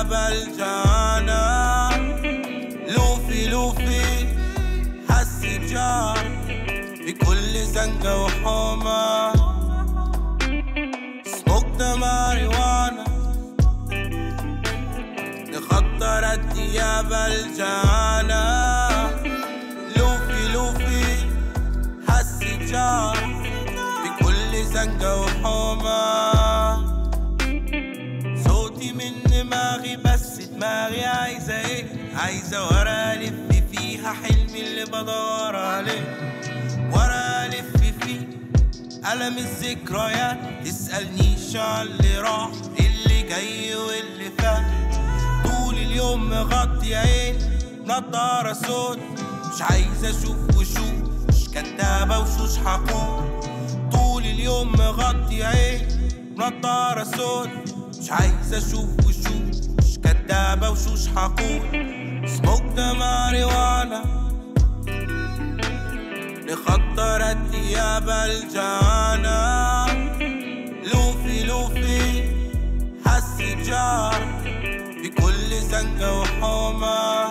الديابة جانا لوفي لوفي حس بجار بكل زنقة وحومة سموكنا ماريوانا نخطر الديابة الجانا لوفي لوفي حس بجار بكل زنقة وحومة صوتي من دماغي بس دماغي عايزة ايه عايزة ورا الف فيها حلمي اللي بدور عليه ورا الف فيه ألم الذكريات تسألنيش عن اللي راح اللي جاي واللي فات طول اليوم مغطي عين نضارة سود مش عايز اشوف وشوش مش كدابة وشوش حقود طول اليوم مغطي عين نضارة سود مش عايز اشوف وشوش مش كدابة وشوش حقود سموك ده ماريوانا نخطر الديابة الجانا لوفي لوفي حس بجار بكل زنقة وحومة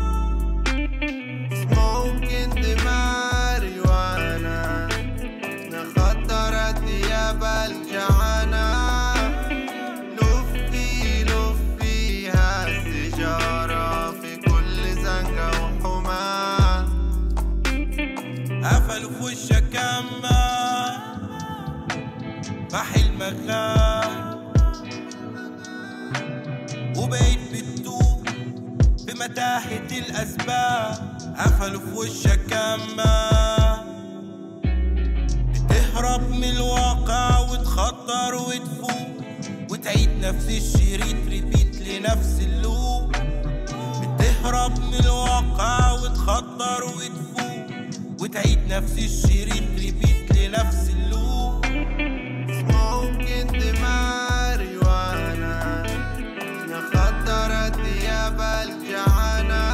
Smoking the marijuana نخطر الديابة الجعانة لفي لفيها السيجارة في كل زنقة وحمى قفلوا في وشك اما بحلمك غاب وبقيت بتدوب في متاهة الأسباب قفلوا في وشك اما بتهرب من الواقع وتخطر وتفوق وتعيد نفس الشريط ريبيت لنفس اللوب بتهرب من الواقع وتخطر وتفوق وتعيد نفس الشريط ريبيت لنفس اللوب Smoking the marijuana نخطر الديابة الجعانة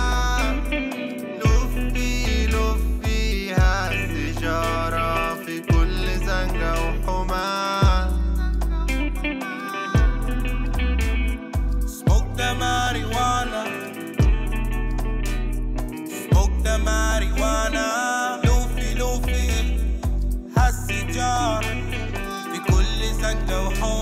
لفي لفيها السيجارة في كل زنقة وحمى Smoke the marijuana Smoke the marijuana لوفي لوفي هالسيجار بكل زنقة وحومة